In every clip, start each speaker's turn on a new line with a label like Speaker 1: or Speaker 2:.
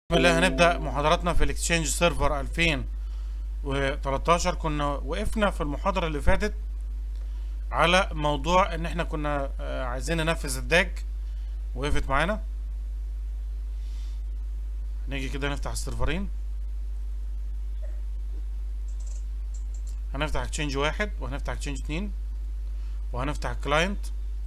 Speaker 1: بسم الله هنبدأ محاضراتنا في الاكسشينج سيرفر 2013 كنا وقفنا في المحاضرة اللي فاتت على موضوع ان احنا كنا آه، عايزين ننفذ الداج وقفت معانا نيجي كده نفتح السيرفرين هنفتح اكسشينج واحد وهنفتح اكسشينج اتنين وهنفتح الكلاينت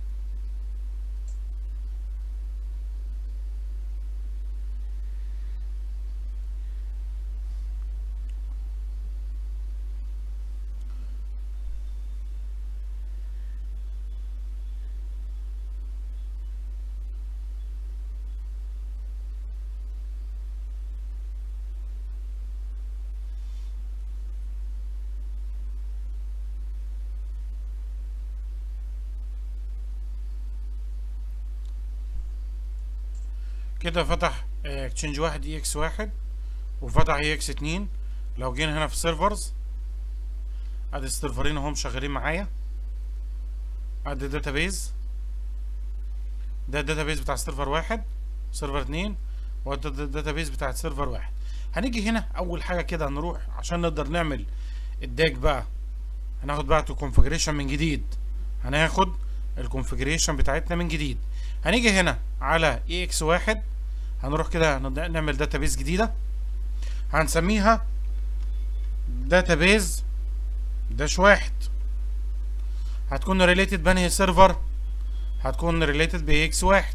Speaker 1: كده فتح اكسشينج واحد اي اكس واحد وفتح اي اكس اتنين لو جينا هنا في سيرفرز ادي السيرفرين اهم شغالين معايا ادي الداتابيز ده الداتابيز بتاع سيرفر واحد سيرفر اتنين وده الداتابيز بتاع سيرفر واحد هنيجي هنا اول حاجه كده هنروح عشان نقدر نعمل الداج بقى هناخد بقى الكونفجريشن من جديد هناخد الكونفجريشن بتاعتنا من جديد هنيجي هنا على اي اكس واحد هنروح كده نبدأ نعمل داتابيز جديدة هنسميها داتابيز داش واحد هتكون ريليتد بانهي سيرفر هتكون ريليتد باي اكس واحد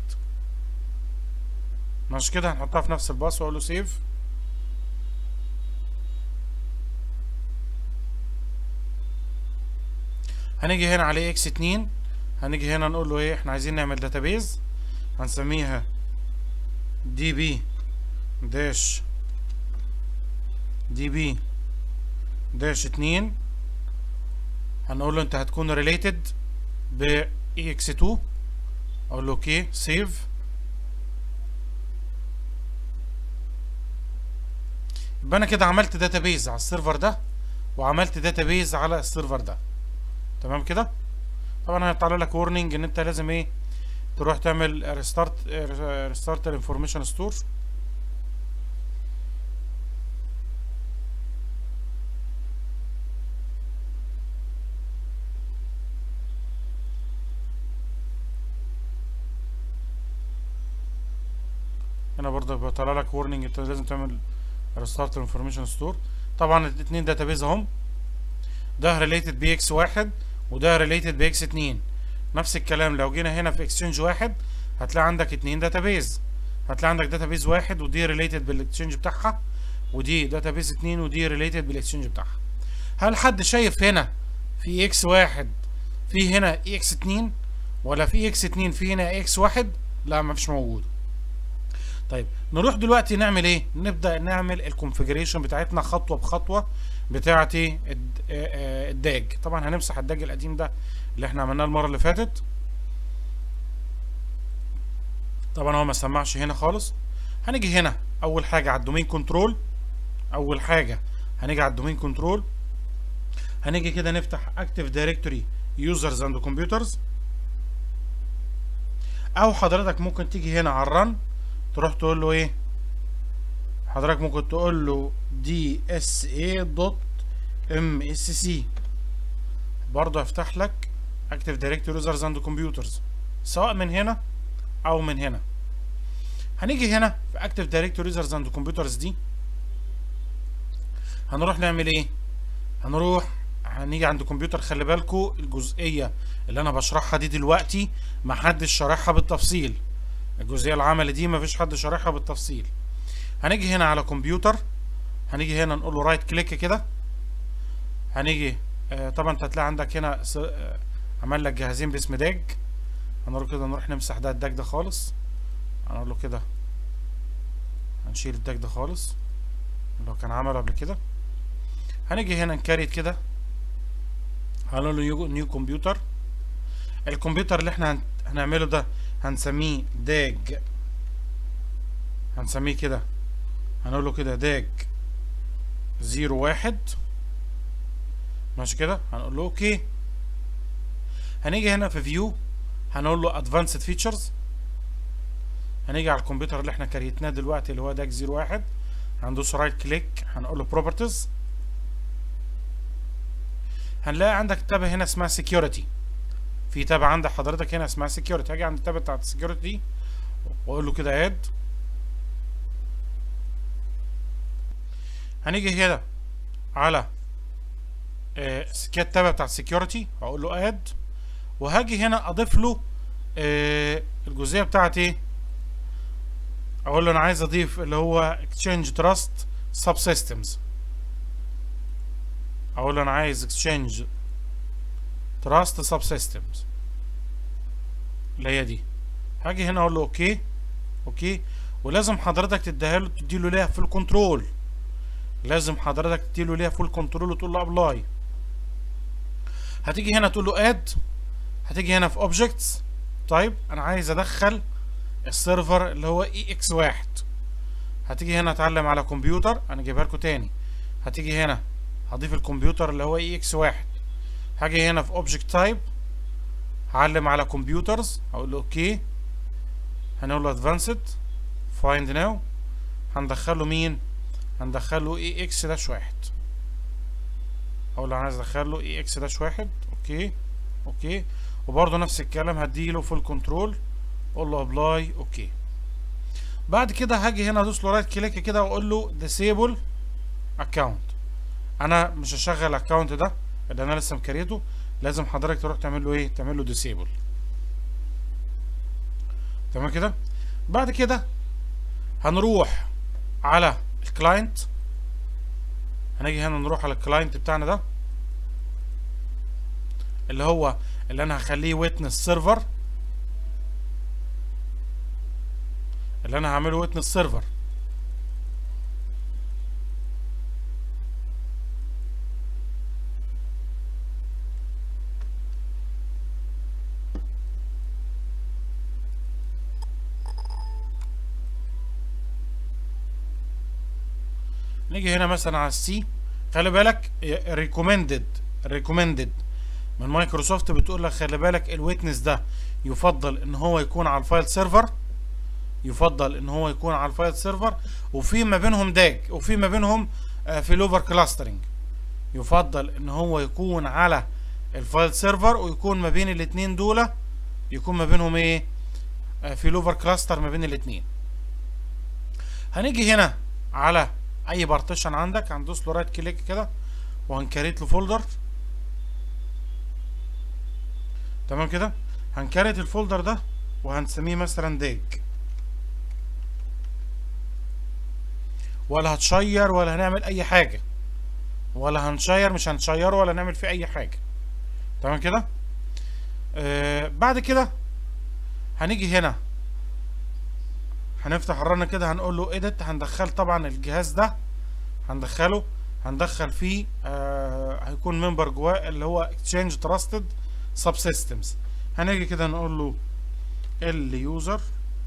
Speaker 1: مش كده هنحطها في نفس الباص واقول له سيف هنيجي هنا على اكس اتنين هنيجي هنا نقول له ايه احنا عايزين نعمل داتابيز هنسميها دي بي داش دي بي داش اتنين هنقول له انت هتكون ريليتد ب اي اكس 2 اقول له اوكي سيف يبقى انا كده عملت داتابيز على السيرفر ده وعملت داتابيز على السيرفر ده تمام كده طبعا هيطلع لك وورنينج ان انت لازم ايه تروح تعمل ريستارت ريستارت الانفورميشن ستور هنا برضه بيطلع لك وورنينج انت لازم تعمل ريستارت الانفورميشن ستور طبعا الاثنين داتابيز اهم ده ريليتد بي اكس واحد وده ريليتد باكس اتنين نفس الكلام لو جينا هنا في اكسشينج واحد هتلاقي عندك اتنين داتابيز هتلاقي عندك داتابيز واحد ودي ريليتد بالاكسشينج بتاعها ودي داتابيز اتنين ودي ريليتد بالاكسشينج بتاعها هل حد شايف هنا في اكس واحد في هنا اكس اتنين ولا في اكس اتنين في هنا اكس واحد لا مفيش موجود طيب نروح دلوقتي نعمل ايه نبدا نعمل الكونفيجريشن بتاعتنا خطوه بخطوه بتاعه ايه الد- آه، آه، الداج طبعا هنمسح الداج القديم ده اللي احنا عملناه المره اللي فاتت طبعا هو ما سمعش هنا خالص هنيجي هنا اول حاجه على الدومين كنترول اول حاجه هنيجي على الدومين كنترول هنيجي كده نفتح اكتيف دايركتوري يوزرز اند كمبيوترز او حضرتك ممكن تيجي هنا على الرن تروح تقول له ايه حضرتك ممكن تقول له دي اس اي دوت ام اس سي برضه هيفتح لك اكتيف دايركتوري يوزرز اند كمبيوترز سواء من هنا او من هنا هنيجي هنا في اكتيف دايركتوري يوزرز اند كمبيوترز دي هنروح نعمل ايه هنروح هنيجي عند كمبيوتر خلي بالكو الجزئيه اللي انا بشرحها دي دلوقتي ما حدش شارحها بالتفصيل الجزئيه العملي دي ما فيش حد شارحها بالتفصيل هنيجي هنا على كمبيوتر هنيجي هنا نقول له رايت كليك كده هنيجي آه طبعا انت هتلاقي عندك هنا س- آه عمل لك جهازين باسم داج هنروح كده نروح نمسح ده الداج ده خالص هنقول له كده هنشيل الداج ده خالص اللي هو كان عمله قبل كده هنيجي هنا نكريت كده هنقول له نيو- نيو كمبيوتر الكمبيوتر اللي احنا هن- هنعمله ده هنسميه داج هنسميه كده هنقول له كده داج زيرو واحد ماشي كده هنقول له اوكي هنيجي هنا في فيو هنقول له ادفانسد فيتشرز هنيجي على الكمبيوتر اللي احنا كريتناه دلوقتي اللي هو داك 01 هندوس رايت كليك هنقول له بروبرتيز هنلاقي عندك تابة هنا اسمها سكيورتي في تابة عند حضرتك هنا اسمها سكيورتي هاجي عند التابة بتاعت السكيورتي دي واقول له كده اد هنيجي هنا على آه سكيات تابة بتاعت سكيورتي هقول له اد وهاجي هنا اضيف له آه الجزئية بتاعت ايه اقول له انا عايز اضيف اللي هو exchange trust subsystems اقول له انا عايز exchange trust subsystems اللي هي دي هاجي هنا اقول له اوكي اوكي ولازم حضرتك تديها له تديله ليها فول كنترول لازم حضرتك تديله ليها فول كنترول وتقول له ابلاي هتيجي هنا تقول له اد هتيجي هنا في اوبجكتس طيب انا عايز ادخل السيرفر اللي هو اي اكس واحد هتيجي هنا اتعلم على كمبيوتر انا جايبها لكم تاني هتيجي هنا هضيف الكمبيوتر اللي هو اي اكس واحد هاجي هنا في اوبجكت تايب هعلم على كمبيوترز هقول له اوكي هنقول له ادفانسد فايند ناو هندخله مين هندخله اي اكس داش واحد اقول له انا عايز ادخله اي اكس داش واحد اوكي اوكي وبرضه نفس الكلام هديله فول كنترول اقول له ابلاي اوكي بعد كده هاجي هنا ادوس له رايت كليك كده واقول له ديسيبل اكونت انا مش هشغل الاكونت ده اللي انا لسه مكريته لازم حضرتك تروح تعمل له ايه تعمل له ديسيبل تمام كده بعد كده هنروح على الكلاينت هنيجي هنا نروح على الكلاينت بتاعنا ده اللي هو اللي انا هخليه ويتنس سيرفر اللي انا هعمله ويتنس سيرفر نيجي هنا مثلا على السي خلي بالك ريكومندد ريكومندد من مايكروسوفت بتقول لك خلي بالك الويتنس ده يفضل ان هو يكون على الفايل سيرفر يفضل ان هو يكون على الفايل سيرفر وفي ما بينهم داج وفي ما بينهم في لوفر كلاسترنج يفضل ان هو يكون على الفايل سيرفر ويكون ما بين الاثنين دول يكون ما بينهم ايه في لوفر كلاستر ما بين الاثنين هنيجي هنا على اي بارتيشن عندك هندوس له رايت كليك كده وهنكريت له فولدر تمام كده هنكريت الفولدر ده وهنسميه مثلا داج ولا هتشير ولا هنعمل اي حاجة ولا هنشير مش هنشيره ولا نعمل فيه اي حاجة تمام كده آه بعد كده هنيجي هنا هنفتح الرن كده هنقول له اديت هندخل طبعا الجهاز ده هندخله هندخل فيه آه هيكون ممبر جواه اللي هو اكتشينج تراستد سب سيستمز هنيجي كده نقول له اليوزر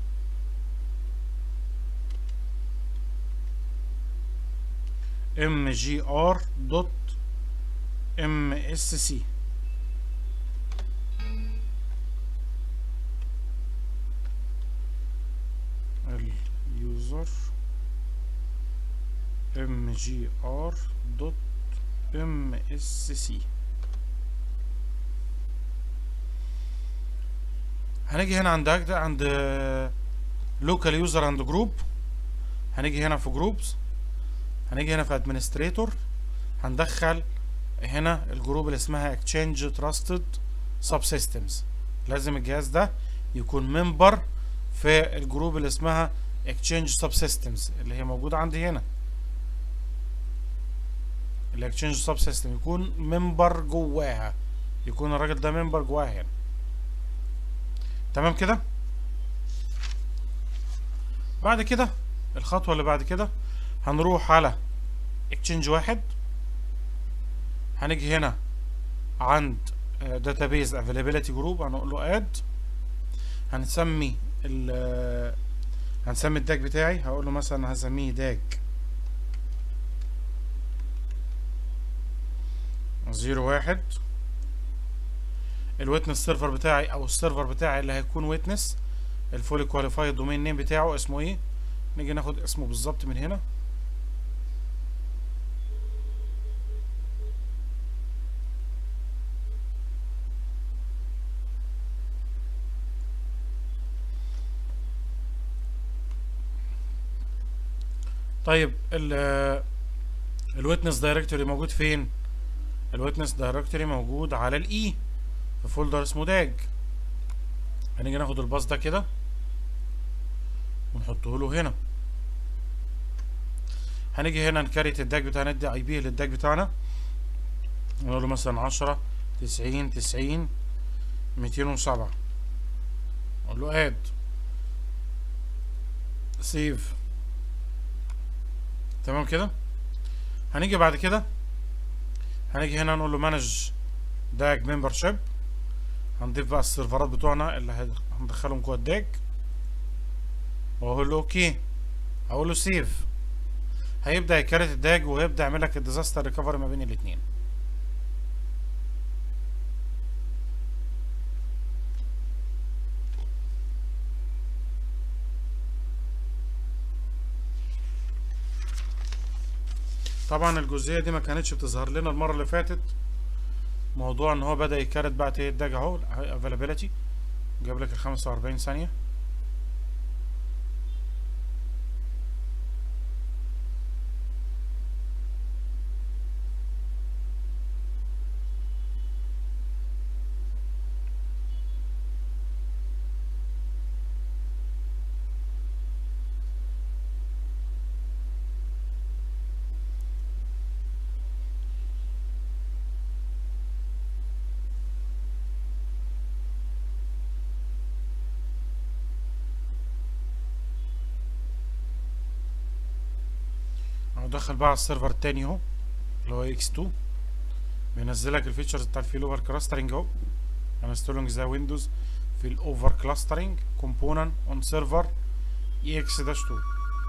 Speaker 1: ام جي ار دوت ام اس سي اليوزر ام جي ار دوت ام اس سي هنيجي هنا عند عند لوكال يوزر عند جروب هنيجي هنا في جروبز هنيجي هنا في ادمنستريتور هندخل هنا الجروب اللي اسمها اكتشينج تراستد سب سيستمز لازم الجهاز ده يكون ممبر في الجروب اللي اسمها اكتشينج سب سيستمز اللي هي موجوده عندي هنا الاكتشينج سب سيستم يكون ممبر جواها يكون الراجل ده ممبر جواها هنا تمام كده بعد كده الخطوه اللي بعد كده هنروح على اكتشينج واحد هنيجي هنا عند database availability group هنقول له add هنسمي ال هنسمي الداك بتاعي هقول له مثلا هسميه داك زيرو واحد الويتنس سيرفر بتاعي او السيرفر بتاعي اللي هيكون ويتنس الفولي كواليفايد دومين نيم بتاعه اسمه ايه نيجي ناخد اسمه بالظبط من هنا طيب ال الويتنس دايركتوري موجود فين الويتنس دايركتوري موجود على الاي في فولدر اسمه داج هنيجي ناخد الباص ده كده ونحطه له هنا هنيجي هنا نكريت الداج بتاعنا ندي اي بي للداج بتاعنا نقول له مثلا عشرة تسعين تسعين ميتين وسبعة اقول له اد سيف تمام كده هنيجي بعد كده هنيجي هنا نقول له مانج داج ممبر شيب هنضيف بقى السيرفرات بتوعنا اللي هندخلهم جوه الداج واقول له اوكي اقول له سيف هيبدا يكريت الداج وهيبدا يعمل لك الديزاستر ريكفري ما بين الاثنين طبعا الجزئيه دي ما كانتش بتظهر لنا المره اللي فاتت موضوع ان هو بدا يكرت بقى ايه الداج اهو افيلابيلتي جاب لك ال 45 ثانيه دخل بقى على السيرفر التاني اهو اللي هو اكس 2 بينزل لك الفيتشرز بتاع الفيل اوفر كلاسترنج اهو انستولينج زي ويندوز في الاوفر كلاسترنج كومبوننت اون سيرفر اي اكس داش 2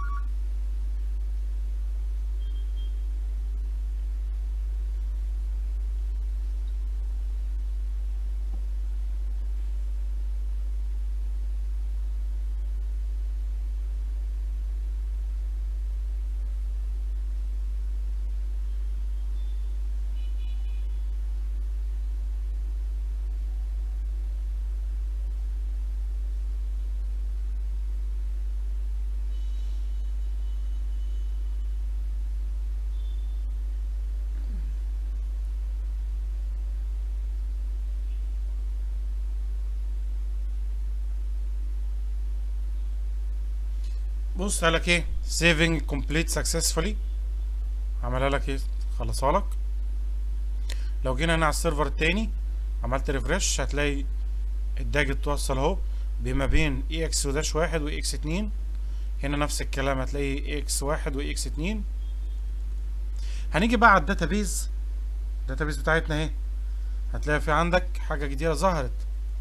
Speaker 1: بص قال لك ايه saving complete successfully عملها لك ايه خلصها لك لو جينا هنا على السيرفر التاني عملت ريفرش هتلاقي الداج اتوصل اهو بما بين اي اكس وداش واحد واي اكس اتنين هنا نفس الكلام هتلاقي اي اكس واحد واي اكس اتنين هنيجي بقى على الداتابيز الداتابيز بتاعتنا اهي هتلاقي في عندك حاجة جديدة ظهرت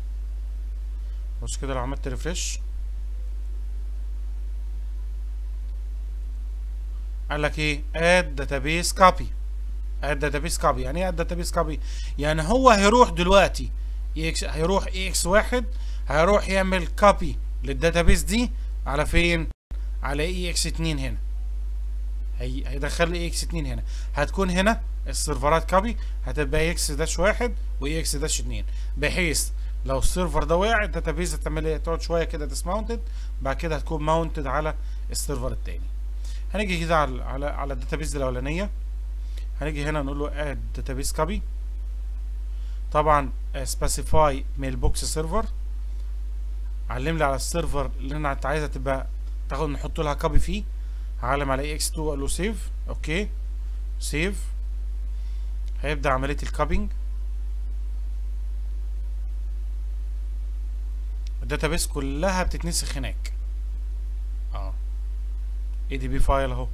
Speaker 1: بص كده لو عملت ريفرش قال لك ايه اد داتابيس كوبي اد داتابيس كوبي يعني ايه اد داتابيس كوبي يعني هو هيروح دلوقتي اكس هيروح اي اكس واحد هيروح يعمل كوبي للداتابيس دي على فين على اي اكس اتنين هنا هي هيدخل لي اي اكس اتنين هنا هتكون هنا السيرفرات كوبي هتبقى اي اكس داش واحد واي اكس داش اتنين بحيث لو السيرفر ده وقع الداتابيس هتعمل ايه تقعد شويه كده ديسماونتد بعد كده هتكون ماونتد على السيرفر التاني هنيجي كده على على على الداتابيز الاولانيه هنيجي هنا نقول له اد داتابيز كوبي طبعا سبيسيفاي ميل بوكس سيرفر علم لي على السيرفر اللي انا انت عايزها تبقى تاخد نحط لها كوبي فيه هعلم على اكس 2 اقول له سيف اوكي سيف هيبدا عمليه الكابينج الداتابيس كلها بتتنسخ هناك اه اي دي بي فايل اهو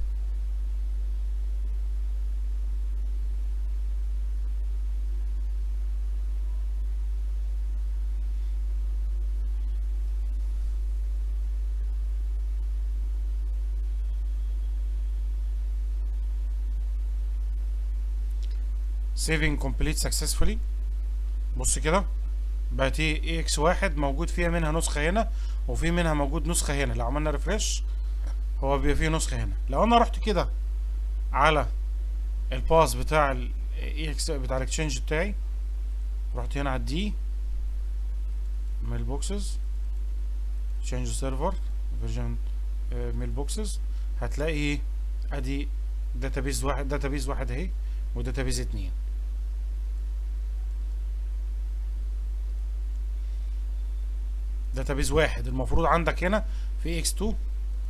Speaker 1: saving complete successfully بص كده بقت ايه اكس واحد موجود فيها منها نسخة هنا وفي منها موجود نسخة هنا لو عملنا ريفرش هو بيبقى فيه نسخة هنا لو انا رحت كده على الباس بتاع ال EX بتاع الاكتشينج بتاعي رحت هنا على الدي ميل بوكسز تشينج سيرفر فيرجن ميل بوكسز هتلاقي ادي داتابيز واحد داتابيز واحد اهي وداتابيز اتنين داتابيز واحد المفروض عندك هنا في اكس 2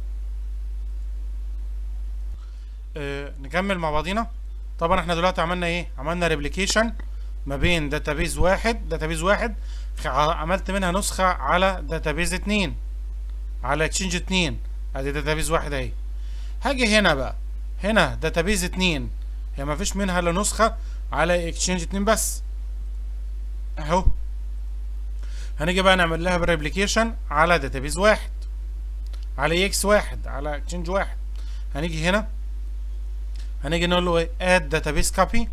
Speaker 1: آه نكمل مع بعضينا طبعا احنا دلوقتي عملنا ايه عملنا ريبليكيشن ما بين داتابيز واحد داتابيز واحد عملت منها نسخة على داتابيز اتنين على اكسشينج اتنين ادي داتابيز واحد اهي هاجي هنا بقى هنا داتابيز اتنين هي ما فيش منها الا نسخة على اكسشينج اتنين بس اهو هنيجي بقى نعمل لها بريبليكيشن على داتابيز واحد على اكس واحد على اكسشينج واحد هنيجي هنا هنيجي نقول له ايه اد داتابيز كوبي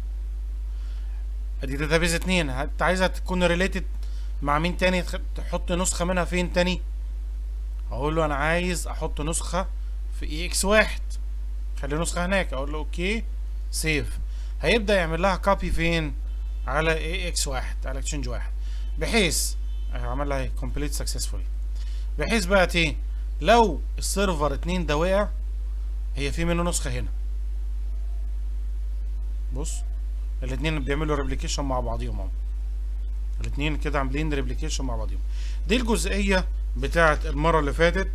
Speaker 1: ادي داتابيز اتنين انت عايزها تكون ريليتد مع مين تاني تحط نسخة منها فين تاني اقول له انا عايز احط نسخة في اي اكس واحد خلي نسخة هناك اقول له اوكي سيف هيبدأ يعمل لها كوبي فين على اي اكس واحد على اكسشينج واحد بحيث عمل لها كومبليت سكسسفولي بحيث بقى ايه لو السيرفر اتنين ده وقع هي في منه نسخة هنا بص الاتنين بيعملوا ريبليكيشن مع بعضيهم اهو الاتنين كده عاملين ريبليكيشن مع بعضيهم دي الجزئية بتاعة المرة اللي فاتت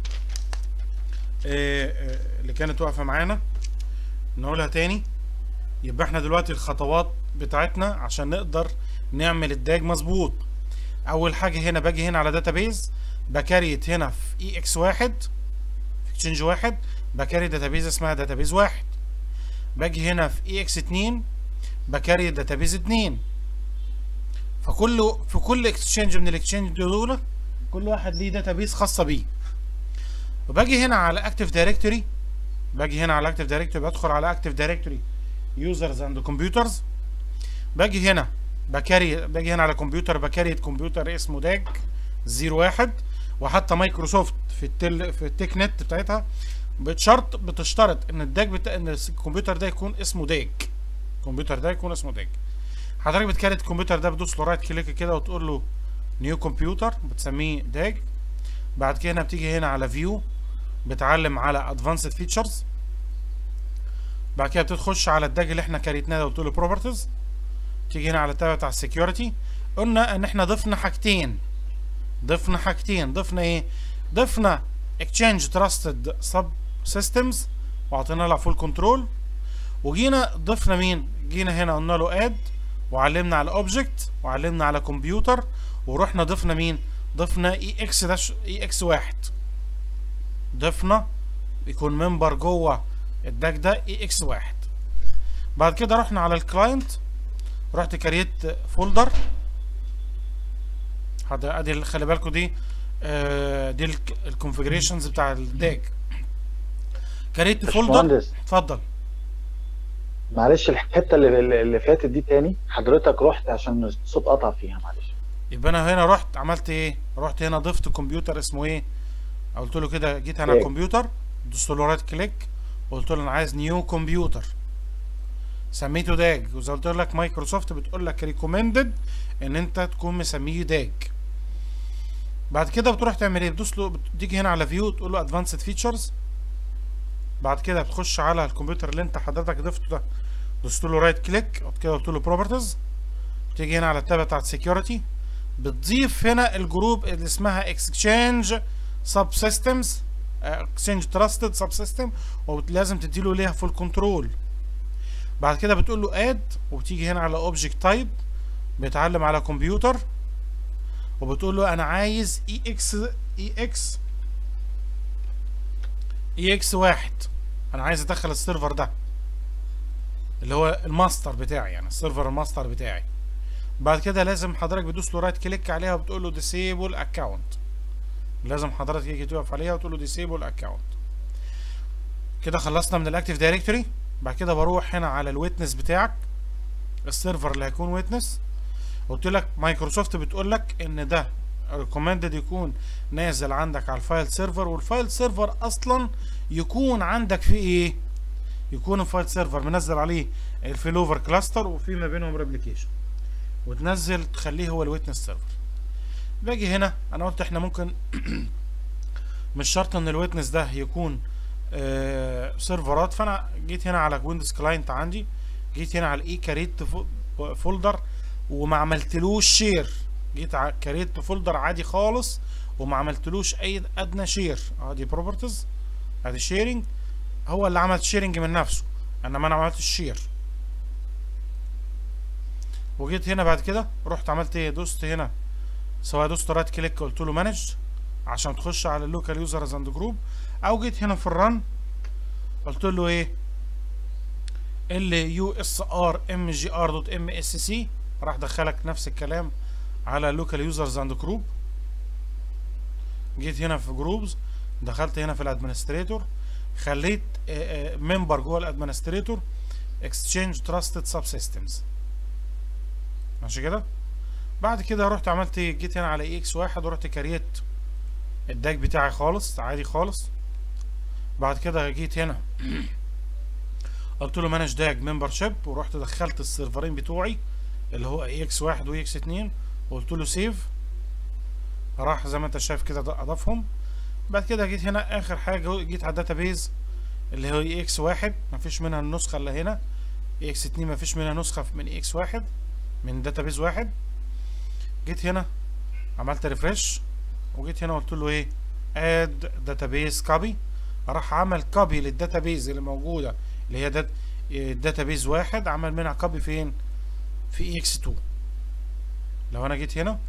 Speaker 1: آه اللي كانت واقفة معانا نقولها تاني يبقى احنا دلوقتي الخطوات بتاعتنا عشان نقدر نعمل الداج مظبوط اول حاجة هنا باجي هنا على داتابيز بكريت هنا في اي اكس واحد في اكسشينج واحد بكري داتابيز اسمها داتابيز واحد باجي هنا في اي اكس اتنين بكري داتابيز اتنين فكل في كل اكسشينج من الاكسشينج دول كل واحد ليه داتابيز خاصة بيه وباجي هنا على اكتف دايركتوري باجي هنا على اكتف دايركتوري بدخل على اكتف دايركتوري يوزرز اند كمبيوترز باجي هنا بكاري باجي هنا على كمبيوتر بكاريت كمبيوتر اسمه داج 01 وحتى مايكروسوفت في التل في التك نت بتاعتها بشرط بتشترط ان الداج بتا... ان الكمبيوتر ده يكون اسمه داج الكمبيوتر ده يكون اسمه داج حضرتك بتكاريت الكمبيوتر ده بتدوس له رايت كليك كده وتقول له نيو كمبيوتر بتسميه داج بعد كده هنا بتيجي هنا على فيو بتعلم على ادفانسد فيتشرز بعد كده بتخش على الداج اللي احنا كريتناه ده وتقول له بروبرتيز تيجي هنا على التابع بتاع السكيورتي قلنا ان احنا ضفنا حاجتين ضفنا حاجتين ضفنا ايه ضفنا اكتشينج تراستد سب سيستمز واعطينا لها فول كنترول وجينا ضفنا مين جينا هنا قلنا له اد وعلمنا على اوبجكت وعلمنا على كمبيوتر ورحنا ضفنا مين ضفنا اي اكس داش اي اكس واحد ضفنا يكون ممبر جوه الداك ده اي اكس واحد بعد كده رحنا على الكلاينت رحت كريت فولدر هذا ادي خلي بالكم دي آه دي الكونفجريشنز بتاع الداج كريت فولدر اتفضل
Speaker 2: معلش الحته اللي اللي فاتت دي تاني حضرتك رحت عشان الصوت قطع فيها معلش
Speaker 1: يبقى انا هنا رحت عملت ايه رحت هنا ضفت كمبيوتر اسمه ايه قلت له كده جيت انا على الكمبيوتر دوست له رايت كليك وقلت له انا عايز نيو كمبيوتر سميته داج وزي قلت لك مايكروسوفت بتقول لك ريكومندد ان انت تكون مسميه داج بعد كده بتروح تعمل ايه بتدوس له بتيجي هنا على فيو تقول له ادفانسد فيتشرز بعد كده بتخش على الكمبيوتر اللي انت حضرتك ضفته ده دوست له رايت كليك بعد كده قلت له بروبرتيز تيجي هنا على التابع بتاعت سكيورتي بتضيف هنا الجروب اللي اسمها اكسشينج سب سيستمز اكسشينج تراستد سب سيستم ولازم تديله ليها فول كنترول بعد كده بتقول له اد وبتيجي هنا على اوبجكت تايب بيتعلم على كمبيوتر وبتقول له انا عايز اي اكس اي اكس اي اكس واحد انا عايز ادخل السيرفر ده اللي هو الماستر بتاعي يعني السيرفر الماستر بتاعي بعد كده لازم حضرتك بتدوس له رايت كليك عليها وبتقول له ديسيبل اكونت لازم حضرتك تيجي تقف عليها وتقول له ديسيبل اكونت كده خلصنا من الاكتيف دايركتوري بعد كده بروح هنا على الويتنس بتاعك السيرفر اللي هيكون ويتنس قلت لك مايكروسوفت بتقول لك ان ده ريكومندد يكون نازل عندك على الفايل سيرفر والفايل سيرفر اصلا يكون عندك فيه ايه يكون الفايل سيرفر منزل عليه الفيلوفر كلاستر وفي ما بينهم ريبليكيشن وتنزل تخليه هو الويتنس سيرفر باجي هنا انا قلت احنا ممكن مش شرط ان الويتنس ده يكون آه سيرفرات فانا جيت هنا على ويندوز كلاينت عندي جيت هنا على الاي كاريت فولدر وما عملتلوش شير جيت على كاريت فولدر عادي خالص وما عملتلوش اي ادنى شير ادي بروبرتيز ادي شيرنج هو اللي عمل شيرنج من نفسه انما انا ما عملتش شير وجيت هنا بعد كده رحت عملت ايه دوست هنا سواء دوست رايت كليك قلت له مانج عشان تخش على اللوكال يوزرز اند جروب او جيت هنا في الرن قلت له ايه ال يو اس ار ام جي ار دوت ام اس سي راح دخلك نفس الكلام على لوكال يوزرز اند جروب جيت هنا في جروبز دخلت هنا في الادمنستريتور خليت ممبر جوه الادمنستريتور اكسشينج تراستد سب سيستمز ماشي كده بعد كده رحت عملت جيت هنا على اكس واحد ورحت كريت الداك بتاعي خالص عادي خالص بعد كده جيت هنا قلت له مانج داج ممبر شيب ورحت دخلت السيرفرين بتوعي اللي هو اي اكس واحد واي اكس اتنين وقلت له سيف راح زي ما انت شايف كده اضافهم بعد كده جيت هنا اخر حاجه جيت على الداتابيز اللي هو اي اكس واحد مفيش منها النسخه اللي هنا اي اكس اتنين مفيش منها نسخه من اي اكس واحد من داتابيز واحد جيت هنا عملت ريفرش وجيت هنا قلت له ايه اد داتابيز كوبي راح عمل كوبي للداتابيز اللي موجوده اللي هي دات داتابيز واحد عمل منها كوبي فين في اي اكس 2 لو انا جيت هنا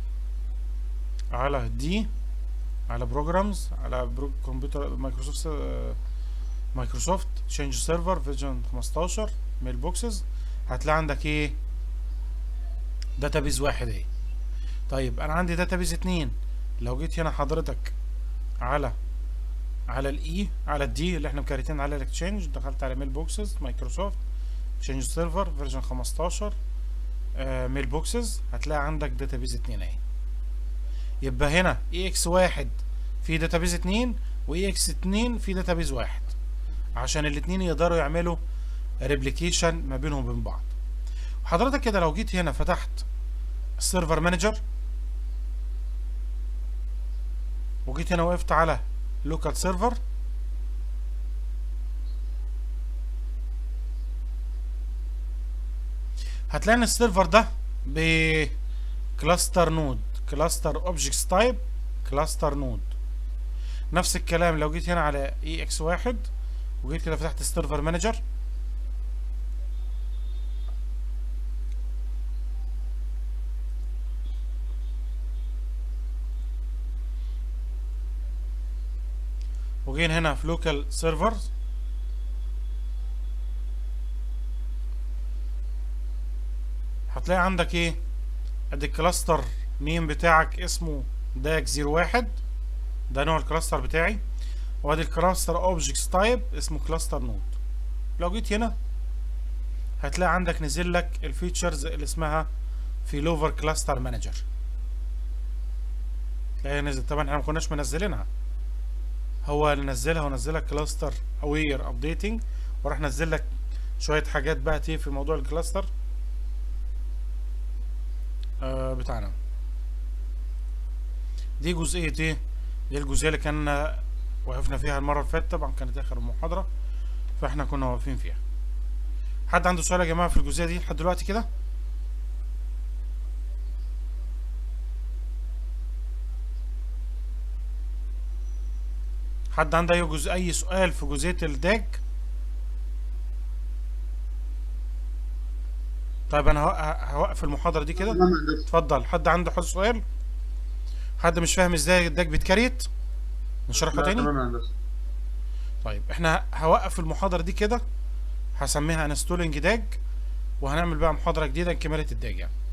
Speaker 1: على دي على بروجرامز على برو كمبيوتر مايكروسوفت مايكروسوفت تشينج سيرفر فيرجن 15 ميل بوكسز هتلاقي عندك ايه داتابيز واحد اهي طيب انا عندي داتابيز اتنين لو جيت هنا حضرتك على على الاي على الدي اللي احنا مكريتين على الاكتشينج دخلت على ميل بوكسز مايكروسوفت تشينج سيرفر فيرجن 15 آه ميل بوكسز هتلاقي عندك داتابيز اتنين اهي يبقى هنا اي اكس واحد في داتابيز اتنين واي اكس اتنين في داتابيز واحد عشان الاتنين يقدروا يعملوا ريبليكيشن ما بينهم وبين بعض حضرتك كده لو جيت هنا فتحت السيرفر مانجر وجيت هنا وقفت على لوكال سيرفر هتلاقي ان السيرفر ده بكلاستر نود كلاستر اوبجكتس تايب كلاستر نود نفس الكلام لو جيت هنا على اي اكس واحد وجيت كده فتحت السيرفر مانجر وجينا هنا في لوكال سيرفرز هتلاقي عندك ايه ادي الكلاستر نيم بتاعك اسمه داك 01 ده نوع الكلاستر بتاعي وادي الكلاستر اوبجكتس تايب اسمه كلاستر نود لو جيت هنا هتلاقي عندك نزل لك الفيتشرز اللي اسمها في لوفر كلاستر مانجر تلاقيها نزل طبعا احنا ما كناش منزلينها هو اللي نزلها ونزلك كلاستر اوير ابديتنج وراح نزل لك شويه حاجات بقى ايه في موضوع الكلاستر آه بتاعنا دي جزئيه ايه دي الجزئيه اللي كان وقفنا فيها المره اللي فاتت طبعا كانت اخر المحاضره فاحنا كنا واقفين فيها حد عنده سؤال يا جماعه في الجزئيه دي لحد دلوقتي كده حد عنده اي جزء اي سؤال في جزئيه الداج طيب انا هوقف المحاضره دي كده اتفضل حد عنده حد سؤال حد مش فاهم ازاي الداج بيتكريت نشرحه تاني طيب احنا هوقف المحاضره دي كده هسميها انستولينج داج وهنعمل بقى محاضره جديده لكماله الداج يعني